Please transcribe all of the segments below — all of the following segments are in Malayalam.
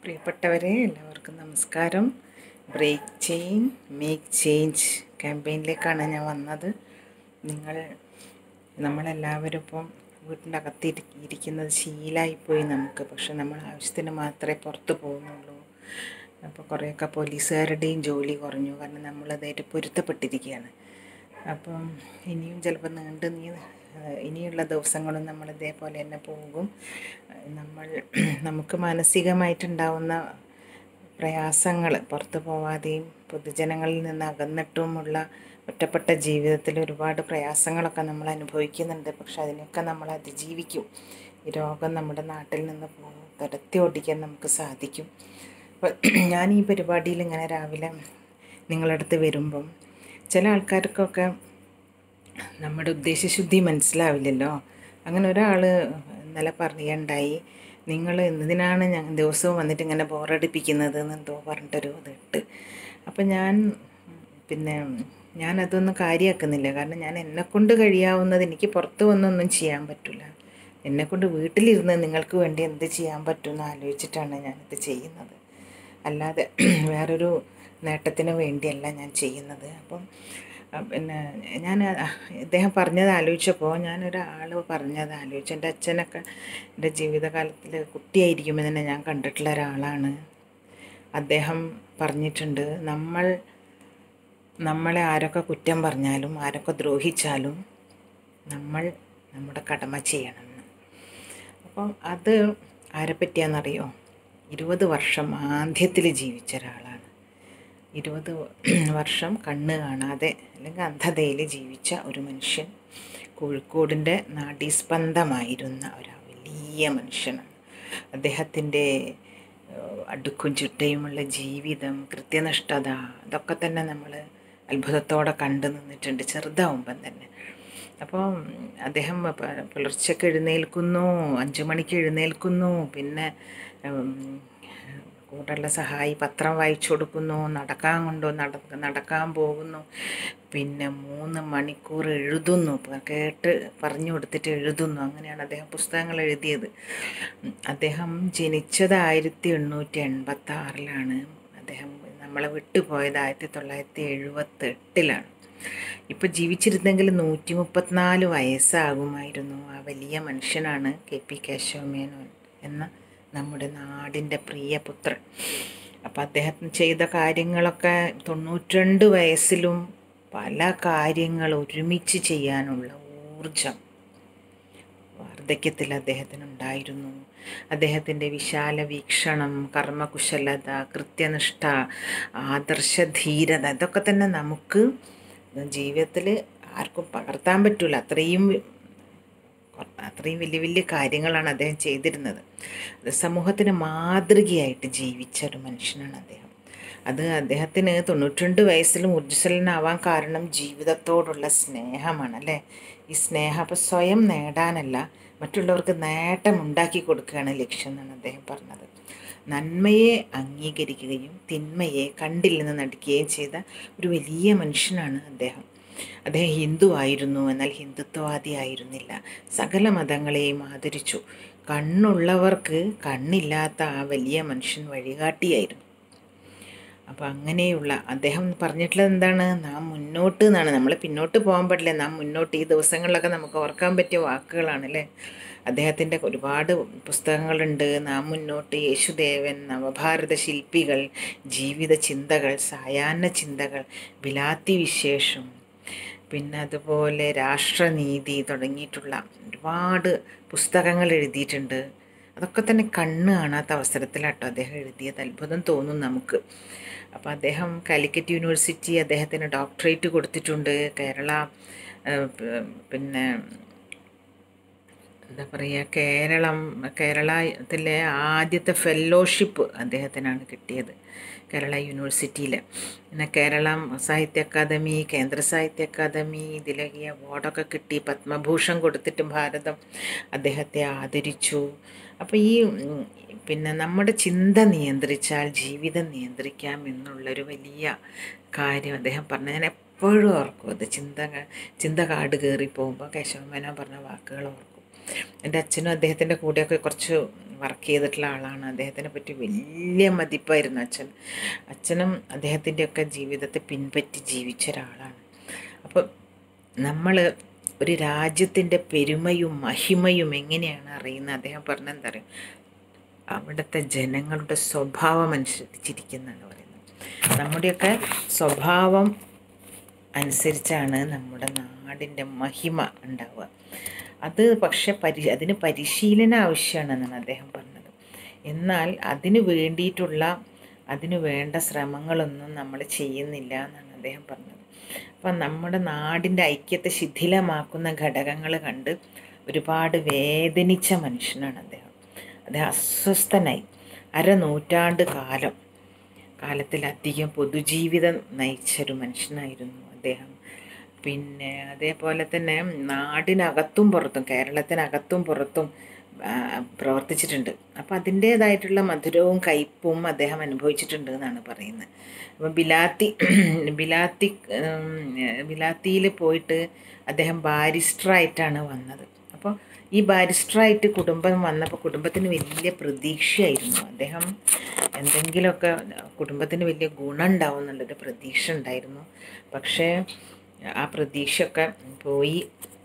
പ്രിയപ്പെട്ടവരെ എല്ലാവർക്കും നമസ്കാരം ബ്രേക്ക് ചെയിൻ മേക്ക് ചേഞ്ച് ക്യാമ്പയിനിലേക്കാണ് ഞാൻ വന്നത് നിങ്ങൾ നമ്മളെല്ലാവരും ഇപ്പം വീട്ടിൻ്റെ അകത്ത് ഇരി- ഇരിക്കുന്നത് ശീലമായിപ്പോയി നമുക്ക് പക്ഷെ നമ്മൾ ആവശ്യത്തിന് മാത്രമേ പുറത്ത് പോകുന്നുള്ളൂ അപ്പോൾ കുറേയൊക്കെ പോലീസുകാരുടെയും ജോലി കുറഞ്ഞു കാരണം നമ്മളതായിട്ട് പൊരുത്തപ്പെട്ടിരിക്കുകയാണ് അപ്പം ഇനിയും ചിലപ്പോൾ നീണ്ട് നീ ഇനിയുള്ള ദിവസങ്ങളും നമ്മൾ ഇതേപോലെ തന്നെ പോകും നമ്മൾ നമുക്ക് മാനസികമായിട്ടുണ്ടാവുന്ന പ്രയാസങ്ങൾ പുറത്ത് പോവാതെയും പൊതുജനങ്ങളിൽ നിന്ന് അകന്നിട്ടുമുള്ള ഒറ്റപ്പെട്ട ജീവിതത്തിൽ ഒരുപാട് പ്രയാസങ്ങളൊക്കെ നമ്മൾ അനുഭവിക്കുന്നുണ്ട് പക്ഷെ അതിനൊക്കെ നമ്മൾ അതിജീവിക്കും ഈ രോഗം നമ്മുടെ നാട്ടിൽ നിന്ന് പോ- തുരത്തി ഓടിക്കാൻ നമുക്ക് സാധിക്കും അപ്പോൾ ഞാൻ ഈ പരിപാടിയിൽ ഇങ്ങനെ രാവിലെ നിങ്ങളടുത്ത് വരുമ്പം ചില ആൾക്കാർക്കൊക്കെ നമ്മുടെ ഉദ്ദേശശുദ്ധി മനസ്സിലാവില്ലല്ലോ അങ്ങനെ ഒരാൾ ഇന്നലെ പറയുകയുണ്ടായി നിങ്ങൾ എന്തിനാണ് ഞാൻ ദിവസവും വന്നിട്ട് ഇങ്ങനെ ബോറടിപ്പിക്കുന്നത് എന്നെന്തോ പറഞ്ഞിട്ടൊരു ഇതിട്ട് അപ്പം ഞാൻ പിന്നെ ഞാനതൊന്നും കാര്യമാക്കുന്നില്ല കാരണം ഞാൻ എന്നെക്കൊണ്ട് കഴിയാവുന്നത് എനിക്ക് പുറത്ത് വന്നൊന്നും ചെയ്യാൻ പറ്റില്ല എന്നെക്കൊണ്ട് വീട്ടിലിരുന്ന് നിങ്ങൾക്ക് വേണ്ടി എന്ത് ചെയ്യാൻ പറ്റുമെന്ന് ആലോചിച്ചിട്ടാണ് ഞാനിത് ചെയ്യുന്നത് അല്ലാതെ വേറൊരു നേട്ടത്തിന് വേണ്ടിയല്ല ഞാൻ ചെയ്യുന്നത് അപ്പം അഹ് പിന്നെ ഞാൻ ഇദ്ദേഹം പറഞ്ഞത് ആലോചിച്ചപ്പോൾ ഞാനൊരാൾ പറഞ്ഞത് ആലോചിച്ചു എൻ്റെ അച്ഛനൊക്കെ എൻ്റെ ജീവിതകാലത്തിൽ കുട്ടിയായിരിക്കുമ്പോൾ തന്നെ ഞാൻ കണ്ടിട്ടുള്ള ഒരാളാണ് അദ്ദേഹം പറഞ്ഞിട്ടുണ്ട് നമ്മൾ നമ്മളെ ആരൊക്കെ കുറ്റം പറഞ്ഞാലും ആരൊക്കെ ദ്രോഹിച്ചാലും നമ്മൾ നമ്മുടെ കടമ ചെയ്യണമെന്ന് അപ്പം അത് ആരെ പറ്റിയാണെന്നറിയോ ഇരുപത് വർഷം ആദ്യത്തിൽ ജീവിച്ച ഒരാളാണ് ഇരുപത് വർഷം കണ്ണ് കാണാതെ അല്ലെങ്കിൽ അന്ധതയിൽ ജീവിച്ച ഒരു മനുഷ്യൻ കോഴിക്കോടിൻ്റെ നാഡീസ്പന്ദമായിരുന്ന ഒരു വലിയ മനുഷ്യനാണ് അദ്ദേഹത്തിൻ്റെ ഏഹ്, അടുക്കും ചിട്ടയുമുള്ള ജീവിതം കൃത്യനിഷ്ഠത അതൊക്കെ തന്നെ നമ്മൾ അത്ഭുതത്തോടെ കണ്ടു നിന്നിട്ടുണ്ട് ചെറുതാവുമ്പം തന്നെ അപ്പോൾ അദ്ദേഹം പ- പുലർച്ചയ്ക്ക് എഴുന്നേൽക്കുന്നു അഞ്ചു മണിക്ക് എഴുന്നേൽക്കുന്നു പിന്നെ ഉം, കൂടെയുള്ള സഹായി പത്രം വായിച്ചു കൊടുക്കുന്നു നടക്കാൻ കൊണ്ടു നട നടക്കാൻ പോകുന്നു പിന്നെ മൂന്ന് മണിക്കൂർ എഴുതുന്നു പ- കേട്ട് പറഞ്ഞു കൊടുത്തിട്ട് എഴുതുന്നു അങ്ങനെയാണ് അദ്ദേഹം പുസ്തകങ്ങൾ എഴുതിയത് ഉം, അദ്ദേഹം ജനിച്ചത് ആയിരത്തി എണ്ണൂറ്റി എൺപത്തി ആറിലാണ് അദ്ദേഹം നമ്മളെ വിട്ടുപോയത് ആയിരത്തി തൊള്ളായിരത്തി എഴുപത്തി എട്ടിലാണ് ഇപ്പോൾ ജീവിച്ചിരുന്നെങ്കിൽ നൂറ്റി മുപ്പത്തിനാല് വയസ്സാകുമായിരുന്നു ആ വലിയ മനുഷ്യനാണ് കെ പി കേശവമേനോൻ എന്ന നമ്മുടെ നാടിൻ്റെ പ്രിയ പുത്രൻ അപ്പം അദ്ദേഹം ചെയ്ത കാര്യങ്ങളൊക്കെ തൊണ്ണൂറ്റിരണ്ട് വയസ്സിലും പല കാര്യങ്ങൾ ഒരുമിച്ച് ചെയ്യാനുള്ള ഊർജം വാർദ്ധക്യത്തിൽ അദ്ദേഹത്തിനുണ്ടായിരുന്നു അദ്ദേഹത്തിൻ്റെ വിശാല വീക്ഷണം കർമ്മകുശലത കൃത്യനിഷ്ഠ ആദർശധീരത ഇതൊക്കെ തന്നെ നമുക്ക് ജീവിതത്തിൽ ആർക്കും പകർത്താൻ പറ്റില്ല അത്രയും അത്രയും വലിയ വലിയ കാര്യങ്ങളാണ് അദ്ദേഹം ചെയ്തിരുന്നത് അത് സമൂഹത്തിന് മാതൃകയായിട്ട് ജീവിച്ച ഒരു മനുഷ്യനാണ് അദ്ദേഹം അത് അദ്ദേഹത്തിന് തൊണ്ണൂറ്റിരണ്ട് വയസ്സിലും ഊർജ്ജസ്വലനാവാൻ കാരണം ജീവിതത്തോടുള്ള സ്നേഹമാണ് അല്ലേ ഈ സ്നേഹം അപ്പോൾ സ്വയം നേടാനല്ല മറ്റുള്ളവർക്ക് നേട്ടം ഉണ്ടാക്കി കൊടുക്കുകയാണ് ലക്ഷ്യം എന്നാണ് അദ്ദേഹം പറഞ്ഞത് നന്മയെ അംഗീകരിക്കുകയും തിന്മയെ കണ്ടില്ലെന്ന് നടിക്കുകയും ചെയ്ത ഒരു വലിയ മനുഷ്യനാണ് അദ്ദേഹം അദ്ദേഹം ഹിന്ദു ആയിരുന്നു എന്നാൽ ഹിന്ദുത്വവാദി ആയിരുന്നില്ല സകല മതങ്ങളെയും ആദരിച്ചു കണ്ണുള്ളവർക്ക് കണ്ണില്ലാത്ത ആ വലിയ മനുഷ്യൻ വഴികാട്ടിയായിരുന്നു അപ്പോൾ അങ്ങനെയുള്ള അദ്ദേഹം പറഞ്ഞിട്ടുള്ളത് എന്താണ് നാം മുന്നോട്ട് എന്നാണ് നമ്മൾ പിന്നോട്ട് പോകാൻ പാടില്ല നാം മുന്നോട്ട് ഈ ദിവസങ്ങളിലൊക്കെ നമുക്ക് ഓർക്കാൻ പറ്റിയ വാക്കുകളാണ് അല്ലേ അദ്ദേഹത്തിൻ്റെ ഒരുപാട് പുസ്തകങ്ങളുണ്ട് നാം മുന്നോട്ട് യേശുദേവൻ നവഭാരത ശില്പികൾ ജീവിത ചിന്തകൾ സായാഹ്ന ചിന്തകൾ വിലാത്തി വിശേഷം പിന്നെ അതുപോലെ രാഷ്ട്രനീതി തുടങ്ങിയിട്ടുള്ള ഒരുപാട് പുസ്തകങ്ങൾ എഴുതിയിട്ടുണ്ട് അതൊക്കെ തന്നെ കണ്ണ് കാണാത്ത അവസരത്തിലാട്ടോ അദ്ദേഹം എഴുതിയത് അത്ഭുതം തോന്നും നമുക്ക് അപ്പോൾ അദ്ദേഹം കാലിക്കറ്റ് യൂണിവേഴ്സിറ്റി അദ്ദേഹത്തിന് ഡോക്ടറേറ്റ് കൊടുത്തിട്ടുണ്ട് കേരള ഏഹ്, പ്- പിന്നെ എന്താ പറയുക കേരളം കേരളത്തിലെ ആദ്യത്തെ ഫെല്ലോഷിപ്പ് അദ്ദേഹത്തിനാണ് കിട്ടിയത് കേരള യൂണിവേഴ്സിറ്റിയിൽ പിന്നെ കേരളം സാഹിത്യ അക്കാദമി കേന്ദ്ര സാഹിത്യ അക്കാദമി ഇതിലൊക്കെ ഈ അവാർഡൊക്കെ കിട്ടി പത്മഭൂഷൺ കൊടുത്തിട്ട് ഭാരതം അദ്ദേഹത്തെ ആദരിച്ചു അപ്പോൾ ഈ ഉം, പിന്നെ നമ്മുടെ ചിന്ത നിയന്ത്രിച്ചാൽ ജീവിതം നിയന്ത്രിക്കാം എന്നുള്ളൊരു വലിയ കാര്യം അദ്ദേഹം പറഞ്ഞു ഞാൻ എപ്പോഴും ഓർക്കും അത് ചിന്ത ചിന്ത കാട് കയറി പോകുമ്പോൾ കേശവമേനോൻ പറഞ്ഞ വാക്കുകൾ ഓർക്കും എൻ്റെ അച്ഛനും അദ്ദേഹത്തിൻ്റെ കൂടെയൊക്കെ കുറച്ച് വർക്ക് ചെയ്തിട്ടുള്ള ആളാണ് അദ്ദേഹത്തിനെ പറ്റി വലിയ മതിപ്പായിരുന്നു അച്ഛൻ അച്ഛനും അദ്ദേഹത്തിൻ്റെയൊക്കെ ജീവിതത്തെ പിൻപറ്റി ജീവിച്ച ഒരാളാണ് അപ്പം നമ്മൾ ഒരു രാജ്യത്തിൻ്റെ പെരുമയും മഹിമയും എങ്ങനെയാണ് അറിയുന്നത് അദ്ദേഹം പറഞ്ഞെന്താ പറയുക അവിടുത്തെ ജനങ്ങളുടെ സ്വഭാവം അനുസരിച്ചിരിക്കുന്നതാണ് പറയുന്നത് നമ്മുടെയൊക്കെ സ്വഭാവം അനുസരിച്ചാണ് നമ്മുടെ നാടിൻ്റെ മഹിമ ഉണ്ടാവുക അത് പക്ഷെ പരി അതിന് പരിശീലനം ആവശ്യമാണെന്നാണ് അദ്ദേഹം പറഞ്ഞത് എന്നാൽ അതിന് വേണ്ടിയിട്ടുള്ള അതിന് വേണ്ട ശ്രമങ്ങളൊന്നും നമ്മൾ ചെയ്യുന്നില്ല എന്നാണ് അദ്ദേഹം പറഞ്ഞത് അപ്പം നമ്മുടെ നാടിൻ്റെ ഐക്യത്തെ ശിഥിലമാക്കുന്ന ഘടകങ്ങൾ കണ്ട് ഒരുപാട് വേദനിച്ച മനുഷ്യനാണ് അദ്ദേഹം അദ്ദേഹം അസ്വസ്ഥനായി അരനൂറ്റാണ്ട് കാലം കാലത്തിലധികം പൊതുജീവിതം നയിച്ചൊരു മനുഷ്യനായിരുന്നു അദ്ദേഹം പിന്നെ അതേപോലെ തന്നെ നാടിനകത്തും പുറത്തും കേരളത്തിനകത്തും പുറത്തും ആ, പ്രവർത്തിച്ചിട്ടുണ്ട് അപ്പം അതിൻ്റേതായിട്ടുള്ള മധുരവും കയ്പും അദ്ദേഹം അനുഭവിച്ചിട്ടുണ്ട് എന്നാണ് പറയുന്നത് അപ്പം ബിലാത്തി ബിലാത്തി ഉം, ബിലാത്തിയിൽ പോയിട്ട് അദ്ദേഹം ബാരിസ്റ്ററായിട്ടാണ് വന്നത് അപ്പോൾ ഈ ബാരിസ്റ്ററായിട്ട് കുടുംബം വന്നപ്പോൾ കുടുംബത്തിന് വലിയ പ്രതീക്ഷയായിരുന്നു അദ്ദേഹം എന്തെങ്കിലുമൊക്കെ കുടുംബത്തിന് വലിയ ഗുണം ഉണ്ടാവും എന്നുള്ളൊരു പ്രതീക്ഷ ഉണ്ടായിരുന്നു പക്ഷേ ആ പ്രതീക്ഷയൊക്കെ പോയി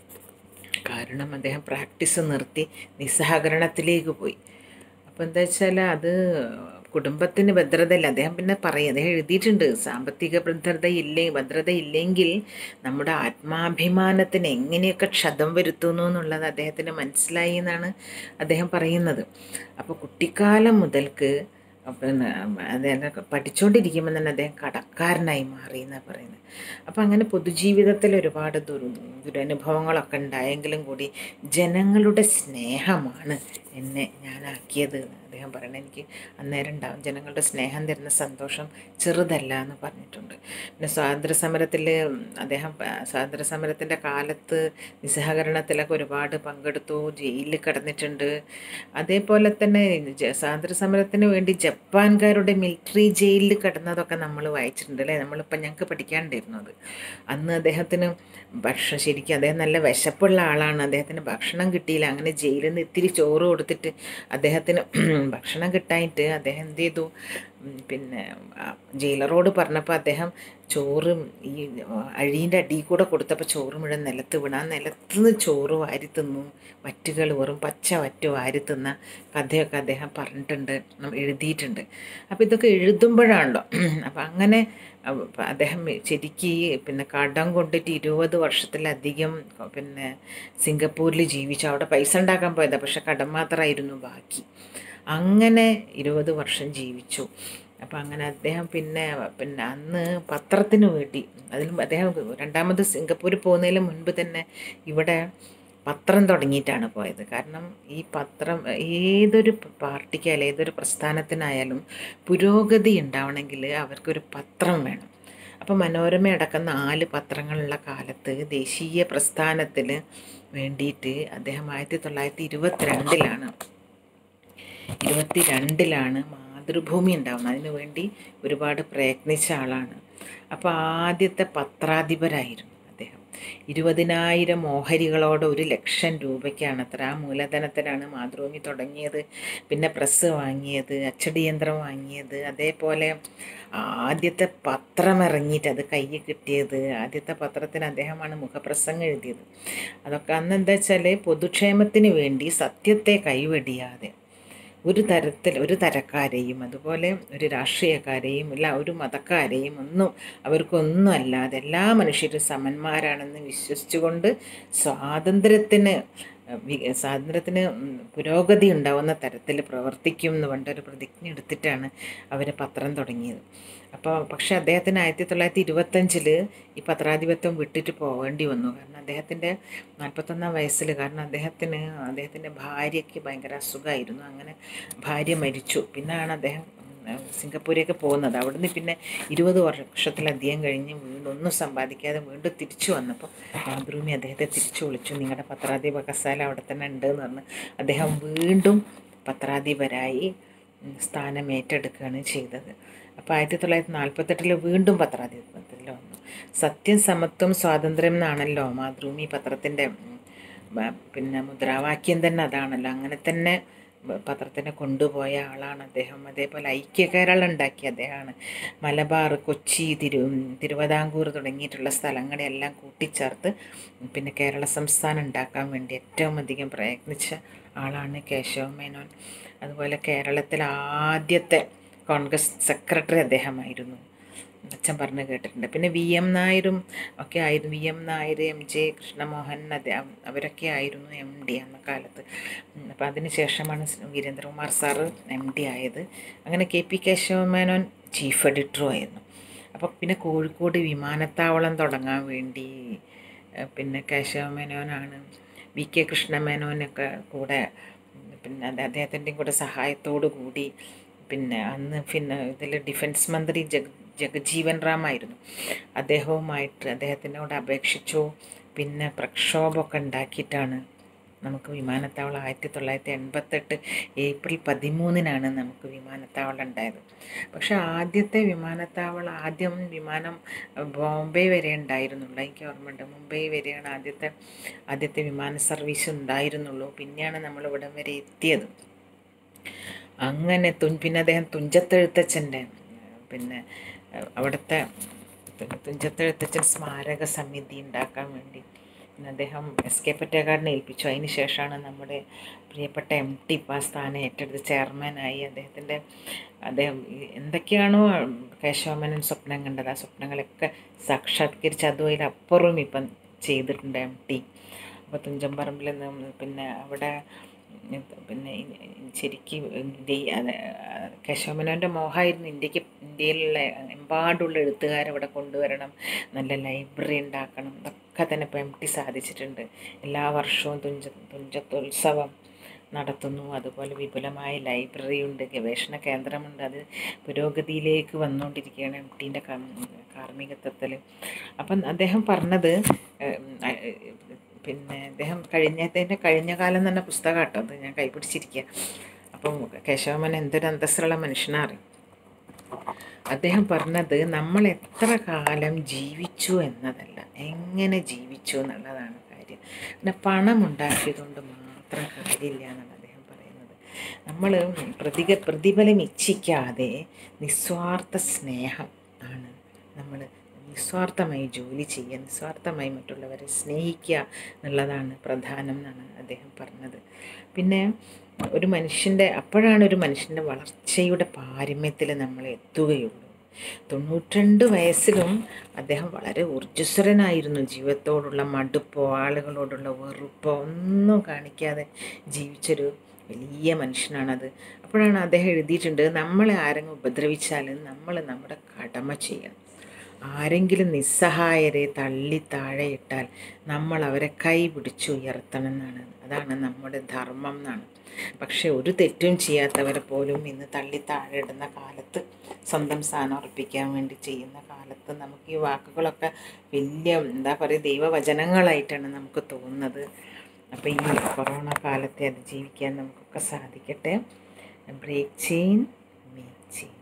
കാരണം അദ്ദേഹം പ്രാക്ടീസ് നിർത്തി നിസ്സഹകരണത്തിലേക്ക് പോയി അപ്പോൾ എന്താ വെച്ചാൽ അത് കുടുംബത്തിന് ഭദ്രതയില്ല അദ്ദേഹം പിന്നെ പറയും അദ്ദേഹം എഴുതിയിട്ടുണ്ട് സാമ്പത്തിക ഭദ്രത ഇല്ലേ ഭദ്രത ഇല്ലെങ്കിൽ നമ്മുടെ ആത്മാഭിമാനത്തിന് എങ്ങനെയൊക്കെ ക്ഷതം വരുത്തുന്നു എന്നുള്ളത് അദ്ദേഹത്തിന് മനസ്സിലായി എന്നാണ് അദ്ദേഹം പറയുന്നത് അപ്പോൾ കുട്ടിക്കാലം മുതൽക്ക് പിന്നെ അദ്ദേഹം പഠിച്ചുകൊണ്ടിരിക്കുമ്പോൾ തന്നെ അദ്ദേഹം കടക്കാരനായി മാറി എന്നാണ് പറയുന്നത് അപ്പം അങ്ങനെ പൊതുജീവിതത്തിൽ ഒരുപാട് ദുരു ദുരനുഭവങ്ങളൊക്കെ ഉണ്ടായെങ്കിലും കൂടി ജനങ്ങളുടെ സ്നേഹമാണ് എന്നെ ഞാനാക്കിയത് എന്ന് അദ്ദേഹം പറയണത് എനിക്ക് അന്നേരം ഉണ്ടാവും ജനങ്ങളുടെ സ്നേഹം തരുന്ന സന്തോഷം ചെറുതല്ല എന്ന് പറഞ്ഞിട്ടുണ്ട് പിന്നെ സ്വാതന്ത്ര്യ സമരത്തിൽ അദ്ദേഹം പ- സ്വാതന്ത്ര്യ സമരത്തിൻ്റെ കാലത്ത് നിസ്സഹകരണത്തിലൊക്കെ ഒരുപാട് പങ്കെടുത്തു ജയിലിൽ കിടന്നിട്ടുണ്ട് അതേപോലെ തന്നെ ജ- സ്വാതന്ത്ര്യ സമരത്തിന് വേണ്ടി ജപ്പാൻകാരുടെ മിലിറ്ററി ജയിലിൽ കിടന്നതൊക്കെ നമ്മൾ വായിച്ചിട്ടുണ്ട് അല്ലേ നമ്മളിപ്പോൾ ഞങ്ങൾക്ക് പഠിക്കാണ്ടായിരുന്നു അത് അന്ന് അദ്ദേഹത്തിന് ഭക്ഷണം ശരിക്കും അദ്ദേഹം നല്ല വിശപ്പുള്ള ആളാണ് അദ്ദേഹത്തിന് ഭക്ഷണം കിട്ടിയില്ല അങ്ങനെ ജയിലിൽ നിന്ന് ഇത്തിരി ചോറ് കൊടുത്തിട്ട് അദ്ദേഹത്തിന് ഭക്ഷണം കിട്ടായിട്ട് അദ്ദേഹം എന്ത് ചെയ്തു ഉം, പിന്നെ ആ, ജയിലറോട് പറഞ്ഞപ്പോൾ അദ്ദേഹം ചോറ് ഈ അഴീൻ്റെ അടിയിൽ കൂടെ കൊടുത്തപ്പോൾ ചോറ് മുഴുവൻ നിലത്ത് വീണു ആ നിലത്തുനിന്ന് ചോറ് വാരി തിന്നു വറ്റുകൾ വെറും പച്ച വറ്റ് വാരി തിന്ന കഥയൊക്കെ അദ്ദേഹം പറഞ്ഞിട്ടുണ്ട് ഉം, എഴുതിയിട്ടുണ്ട് അപ്പോൾ ഇതൊക്കെ എഴുതുമ്പോഴാണല്ലോ അപ്പം അങ്ങനെ അവ- പ- അദ്ദേഹം ശരിക്ക് ഈ പിന്നെ കടം കൊണ്ടിട്ട് ഇരുപത് വർഷത്തിലധികം പിന്നെ സിംഗപ്പൂരിൽ ജീവിച്ചു അവിടെ പൈസ ഉണ്ടാക്കാൻ പോയതാണ് പക്ഷെ കടം മാത്രമായിരുന്നു ബാക്കി അങ്ങനെ ഇരുപത് വർഷം ജീവിച്ചു അപ്പം അങ്ങനെ അദ്ദേഹം പിന്നെ പിന്നെ അന്ന് പത്രത്തിന് വേണ്ടി അതിലും അദ്ദേഹം രണ്ടാമത് സിംഗപ്പൂരിൽ പോകുന്നതിന് മുൻപ് തന്നെ ഇവിടെ പത്രം തുടങ്ങിയിട്ടാണ് പോയത് കാരണം ഈ പത്രം ഏതൊരു പാർട്ടിക്കായാലും ഏതൊരു പ്രസ്ഥാനത്തിനായാലും പുരോഗതി ഉണ്ടാവണമെങ്കിൽ അവർക്കൊരു പത്രം വേണം അപ്പോൾ മനോരമ അടക്കം നാല് പത്രങ്ങളുള്ള കാലത്ത് ദേശീയ പ്രസ്ഥാനത്തിൽ വേണ്ടിയിട്ട് അദ്ദേഹം ആയിരത്തി തൊള്ളായിരത്തി ഇരുപത്തിരണ്ടിലാണ് ഇരുപത്തിരണ്ടിലാണ് മാതൃഭൂമി ഉണ്ടാവുന്നത് അതിനു വേണ്ടി ഒരുപാട് പ്രയത്നിച്ച ആളാണ് അപ്പോൾ ആദ്യത്തെ പത്രാധിപരായിരുന്നു അദ്ദേഹം ഇരുപതിനായിരം ഓഹരികളോടെ ഒരു ലക്ഷം രൂപയ്ക്കാണ് അത്ര ആ മൂലധനത്തിലാണ് മാതൃഭൂമി തുടങ്ങിയത് പിന്നെ പ്രസ് വാങ്ങിയത് അച്ചടി യന്ത്രം വാങ്ങിയത് അതേപോലെ ആദ്യത്തെ പത്രം ഇറങ്ങിയിട്ട് അത് കയ്യിൽ കിട്ടിയത് ആദ്യത്തെ പത്രത്തിന് അദ്ദേഹമാണ് മുഖപ്രസംഗം എഴുതിയത് അതൊക്കെ അന്ന് എന്താ വെച്ചാൽ പൊതുക്ഷേമത്തിന് വേണ്ടി സത്യത്തെ കൈവെടിയാതെ ഒരു തരത്തിൽ ഒരു തരക്കാരെയും അതുപോലെ ഒരു രാഷ്ട്രീയക്കാരെയും ഇല്ല ഒരു മതക്കാരെയും ഒന്നും അവർക്കൊന്നും അല്ലാതെ എല്ലാ മനുഷ്യരും സമന്മാരാണെന്ന് വിശ്വസിച്ചുകൊണ്ട് സ്വാതന്ത്ര്യത്തിന് വി- സ്വാതന്ത്ര്യത്തിന് ഉം പുരോഗതി ഉണ്ടാവുന്ന തരത്തിൽ പ്രവർത്തിക്കും എന്ന് പറഞ്ഞിട്ടൊരു പ്രതിജ്ഞ എടുത്തിട്ടാണ് അവർ പത്രം തുടങ്ങിയത് അപ്പോൾ പക്ഷേ അദ്ദേഹത്തിന് ആയിരത്തി തൊള്ളായിരത്തി ഇരുപത്തഞ്ചിൽ ഈ പത്രാധിപത്യം വിട്ടിട്ട് പോകേണ്ടി വന്നു കാരണം അദ്ദേഹത്തിൻ്റെ നാൽപ്പത്തൊന്നാം വയസ്സിൽ കാരണം അദ്ദേഹത്തിന് അദ്ദേഹത്തിൻ്റെ ഭാര്യയ്ക്ക് ഭയങ്കര അസുഖമായിരുന്നു അങ്ങനെ ഭാര്യ മരിച്ചു പിന്നാണ് അദ്ദേഹം ഉം, സിംഗപ്പൂരേക്ക് പോകുന്നത് അവിടുന്ന് പിന്നെ ഇരുപത് വർഷത്തിലധികം കഴിഞ്ഞ് വീണ്ടും ഒന്നും സമ്പാദിക്കാതെ വീണ്ടും തിരിച്ചു വന്നപ്പോൾ മാതൃഭൂമി അദ്ദേഹത്തെ തിരിച്ചു വിളിച്ചു നിങ്ങളുടെ പത്രാധിപ കസാല അവിടെ തന്നെ ഉണ്ട് എന്ന് പറഞ്ഞ് അദ്ദേഹം വീണ്ടും പത്രാധിപരായി ഉം, സ്ഥാനം ഏറ്റെടുക്കുകയാണ് ചെയ്തത് അപ്പോൾ ആയിരത്തി തൊള്ളായിരത്തി നാൽപ്പത്തെട്ടിൽ വീണ്ടും പത്രാധിപത്യത്തിൽ വന്നു സത്യം സമത്വം സ്വാതന്ത്ര്യം എന്നാണല്ലോ മാതൃഭൂമി പത്രത്തിൻ്റെ ഉം, ബ- പിന്നെ മുദ്രാവാക്യം തന്നെ അതാണല്ലോ അങ്ങനെ തന്നെ പത്രത്തിന് കൊണ്ടുപോയ ആളാണ് അദ്ദേഹം അതേപോലെ ഐക്യ കേരളം ഉണ്ടാക്കിയ അദ്ദേഹമാണ് മലബാർ കൊച്ചി തിരു തിരുവിതാംകൂർ തുടങ്ങിയിട്ടുള്ള സ്ഥലങ്ങളെല്ലാം കൂട്ടിച്ചേർത്ത് പിന്നെ കേരള സംസ്ഥാനം ഉണ്ടാക്കാൻ വേണ്ടി ഏറ്റവും അധികം പ്രയത്നിച്ച ആളാണ് കേശവ മേനോൻ അതുപോലെ കേരളത്തിൽ ആദ്യത്തെ കോൺഗ്രസ് സെക്രട്ടറി അദ്ദേഹമായിരുന്നു അച്ഛൻ പറഞ്ഞ് കേട്ടിട്ടുണ്ട് പിന്നെ വി എം നായരും ഒക്കെ ആയിരുന്നു V M Nair M J Krishnamohan അദ്ദേഹം അവരൊക്കെ ആയിരുന്നു എം ഡി അന്ന കാലത്ത് അപ്പം അതിന് ശേഷമാണ് വീരേന്ദ്രകുമാർ സാറ് എം ഡി ആയത് അങ്ങനെ കെ പി കേശവമേനോൻ ചീഫ് എഡിറ്ററും ആയിരുന്നു അപ്പോൾ പിന്നെ കോഴിക്കോട് വിമാനത്താവളം തുടങ്ങാൻ വേണ്ടി ഏഹ് പിന്നെ കേശവമേനോനാണ് വി കെ കൃഷ്ണമേനോനൊക്കെ കൂടെ പിന്നെ അത് അദ്ദേഹത്തിൻ്റെയും കൂടെ സഹായത്തോടു കൂടി പിന്നെ അന്ന് പിന്നെ ഇതിൽ ഡിഫൻസ് മന്ത്രി ജഗ് ജഗജീവൻ റാം ആയിരുന്നു അദ്ദേഹവുമായിട്ട് അദ്ദേഹത്തിനോട് അപേക്ഷിച്ചു പിന്നെ പ്രക്ഷോഭമൊക്കെ ഉണ്ടാക്കിയിട്ടാണ് നമുക്ക് വിമാനത്താവളം ആയിരത്തി തൊള്ളായിരത്തി എൺപത്തെട്ട് ഏപ്രിൽ പതിമൂന്നിനാണ് നമുക്ക് വിമാനത്താവളം ഉണ്ടായത് പക്ഷെ ആദ്യത്തെ വിമാനത്താവളം ആദ്യം വിമാനം ബോംബെ വരെ ഉണ്ടായിരുന്നുള്ളൂ എനിക്ക് ഓർമ്മയുണ്ട് മുംബൈ വരെയാണ് ആദ്യത്തെ ആദ്യത്തെ വിമാന സർവീസ് ഉണ്ടായിരുന്നുള്ളൂ പിന്നെയാണ് നമ്മൾ ഇവിടം വരെ എത്തിയത് അങ്ങനെ തു പിന്നെ അദ്ദേഹം തുഞ്ചത്തെഴുത്തച്ഛൻ്റെ പിന്നെ ഏഹ്, അവിടുത്തെ തു- തുഞ്ചത്തെഴുത്തച്ഛൻ സ്മാരക സമിതി ഉണ്ടാക്കാൻ വേണ്ടി പിന്നെ അദ്ദേഹം എസ് കെ പൊറ്റേക്കാടിനെ ഏൽപ്പിച്ചു അതിന് ശേഷമാണ് നമ്മുടെ പ്രിയപ്പെട്ട എം ടി ഇപ്പം ആ സ്ഥാനം ഏറ്റെടുത്ത് ചെയർമാനായി അദ്ദേഹത്തിൻ്റെ അദ്ദേഹം ഈ എന്തൊക്കെയാണോ കേശവമേനൻ സ്വപ്നം കണ്ടത് ആ സ്വപ്നങ്ങളൊക്കെ സാക്ഷാത്കരിച്ച് അതും അതിലപ്പുറവും ഇപ്പം ചെയ്തിട്ടുണ്ട് എം ടി അപ്പോൾ തുഞ്ചമ്പറമ്പിൽ നിന്ന് പിന്നെ അവിടെ പിന്നെ ഈ- ശരിക്കും ഇന്ത്യ അത് കേശവമേനോൻ്റെ മോഹമായിരുന്നു ഇന്ത്യക്ക് ഇന്ത്യയിലുള്ള എമ്പാടുള്ള എഴുത്തുകാരെ ഇവിടെ കൊണ്ടുവരണം നല്ല ലൈബ്രറി ഉണ്ടാക്കണം ഇതൊക്കെ തന്നെ ഇപ്പോൾ എം ടി സാധിച്ചിട്ടുണ്ട് എല്ലാ വർഷവും തുഞ്ച തുഞ്ചത്തോത്സവം നടത്തുന്നു അതുപോലെ വിപുലമായ ലൈബ്രറി ഉണ്ട് ഗവേഷണ കേന്ദ്രമുണ്ട് അത് പുരോഗതിയിലേക്ക് വന്നുകൊണ്ടിരിക്കുകയാണ് എം ടീൻ്റെ കാർമ്മികത്വത്തിൽ അപ്പം അദ്ദേഹം പറഞ്ഞത് ഏഹ്, ഏഹ്, പിന്നെ അദ്ദേഹം കഴിഞ്ഞതിൻ്റെ കഴിഞ്ഞ കാലം തന്നെ പുസ്തകം കേട്ടോ അത് ഞാൻ കൈപിടിച്ചിരിക്കുക അപ്പം കേശവമൻ എന്തൊരു അന്തസ്സുള്ള മനുഷ്യനാണ് അദ്ദേഹം പറഞ്ഞത് നമ്മൾ എത്ര കാലം ജീവിച്ചു എന്നതല്ല എങ്ങനെ ജീവിച്ചു എന്നുള്ളതാണ് കാര്യം പിന്നെ പണം ഉണ്ടാക്കിയതുകൊണ്ട് മാത്രം കാര്യമില്ല എന്നാണ് അദ്ദേഹം പറയുന്നത് നമ്മൾ പ്രതിക പ്രതിഫലം ഇച്ഛിക്കാതെ നിസ്വാർത്ഥ സ്നേഹം ആണ് നമ്മൾ നിസ്വാർത്ഥമായി ജോലി ചെയ്യുക നിസ്വാർത്ഥമായി മറ്റുള്ളവരെ സ്നേഹിക്കുക എന്നുള്ളതാണ് പ്രധാനം എന്നാണ് അദ്ദേഹം പറഞ്ഞത് പിന്നെ ഒരു മനുഷ്യൻ്റെ അപ്പോഴാണ് ഒരു മനുഷ്യൻ്റെ വളർച്ചയുടെ പാരമ്യത്തിൽ നമ്മൾ എത്തുകയുള്ളൂ തൊണ്ണൂറ്റിരണ്ട് വയസ്സിലും അദ്ദേഹം വളരെ ഊർജ്ജസ്വരനായിരുന്നു ജീവിതത്തോടുള്ള മടുപ്പോ ആളുകളോടുള്ള വെറുപ്പോ ഒന്നും കാണിക്കാതെ ജീവിച്ചൊരു വലിയ മനുഷ്യനാണത് അപ്പോഴാണ് അദ്ദേഹം എഴുതിയിട്ടുണ്ട് നമ്മളെ ആരെങ്കിലും ഉപദ്രവിച്ചാൽ നമ്മൾ നമ്മുടെ കടമ ചെയ്യണം ആരെങ്കിലും നിസ്സഹായരെ തള്ളി താഴെയിട്ടാൽ നമ്മൾ അവരെ കൈ പിടിച്ചുയർത്തണം എന്നാണ് അതാണ് നമ്മുടെ ധർമ്മം എന്നാണ് പക്ഷെ ഒരു തെറ്റും ചെയ്യാത്തവരെ പോലും ഇന്ന് തള്ളി താഴെ ഇടുന്ന കാലത്ത് സ്വന്തം സ്ഥാനം ഉറപ്പിക്കാൻ വേണ്ടി ചെയ്യുന്ന കാലത്ത് നമുക്ക് ഈ വാക്കുകളൊക്കെ വലിയ എന്താ പറയുക ദൈവവചനങ്ങളായിട്ടാണ് നമുക്ക് തോന്നുന്നത് അപ്പോൾ ഈ കൊറോണ കാലത്തെ അതിജീവിക്കാൻ നമുക്കൊക്കെ സാധിക്കട്ടെ ബ്രേക്ക് ചെയിൻ മേക്ക് ചെയിൻ